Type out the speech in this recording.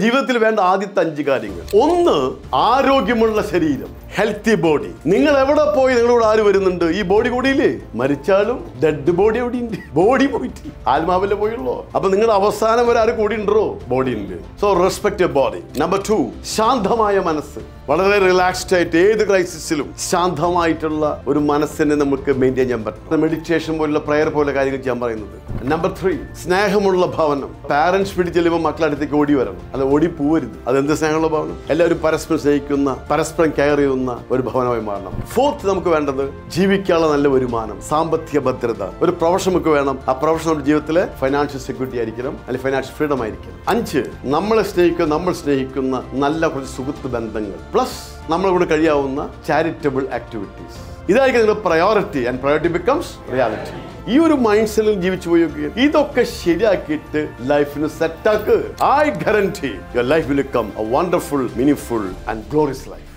ജീവിതത്തിൽ വേണ്ട ആദ്യത്തെ അഞ്ച് കാര്യങ്ങൾ ഒന്ന് ആരോഗ്യമുള്ള ശരീരം ഹെൽത്തി ബോഡി നിങ്ങൾ എവിടെ പോയി നിങ്ങളോട് ആര് വരുന്നുണ്ട് ഈ ബോഡി കൂടിയില്ലേ മരിച്ചാലും ഡെഡ് ബോഡി എവിടെ ഉണ്ട് ബോഡി പോയിട്ട് ആത്മാവിലെ പോയുള്ളൂ അപ്പൊ നിങ്ങൾ അവസാനം വരെ ആര് കൂടി ഉണ്ടോ ബോഡി ഉണ്ട് so respect body number two ശാന്തമായ മനസ്സ് വളരെ റിലാക്സ്ഡ് ആയിട്ട് ഏത് ക്രൈസിസിലും ശാന്തമായിട്ടുള്ള ഒരു മനസ്സിനെ നമുക്ക് മെയിൻറ്റെയിൻ ചെയ്യാൻ പറ്റും മെഡിറ്റേഷൻ പോലുള്ള പ്രയർ പോലെ കാര്യങ്ങൾ ചെയ്യാൻ പറയുന്നത് നമ്പർ ത്രീ സ്നേഹമുള്ള ഭവനം പാരന്റ്സ് പിടിച്ച് ചെല്ലുമ്പോൾ മക്കളുടെ അടുത്തേക്ക് ഓടി വരണം അല്ല ഓടി പോവരുത് അതെന്ത് സ്നേഹമുള്ള ഭവനം എല്ലാവരും പരസ്പരം സ്നേഹിക്കുന്ന പരസ്പരം കെയർ ചെയ്യുന്ന ഒരു ഭവനമായി മാറണം ഫോർത്ത് നമുക്ക് വേണ്ടത് ജീവിക്കാനുള്ള നല്ല വരുമാനം സാമ്പത്തിക ഭദ്രത ഒരു പ്രൊഫഷൻ നമുക്ക് വേണം ആ പ്രൊഫഷൻ നമ്മുടെ ജീവിതത്തിലെ ഫൈനാൻഷ്യൽ സെക്യൂരിറ്റി ആയിരിക്കണം അല്ലെങ്കിൽ ഫൈനാൻഷ്യൽ ഫ്രീഡം ആയിരിക്കണം അഞ്ച് നമ്മളെ സ്നേഹിക്കുന്ന നമ്മൾ സ്നേഹിക്കുന്ന നല്ല കുറച്ച് സുഹൃത്ത് ബന്ധങ്ങൾ പ്ലസ് നമ്മളെ കൂടെ കഴിയാവുന്ന ചാരിറ്റബിൾ ആക്ടിവിറ്റീസ് ഇതായിരിക്കും നിങ്ങളുടെ priority and priority becomes reality ഈ ഒരു മൈൻഡ് സെല്ലിൽ ജീവിച്ചു പോയി നോക്കുക. ഇതൊക്കെ ശരിയാക്കിയിട്ട് ലൈഫിന് സെറ്റാക്ക് I guarantee your life will come a wonderful meaningful and glorious life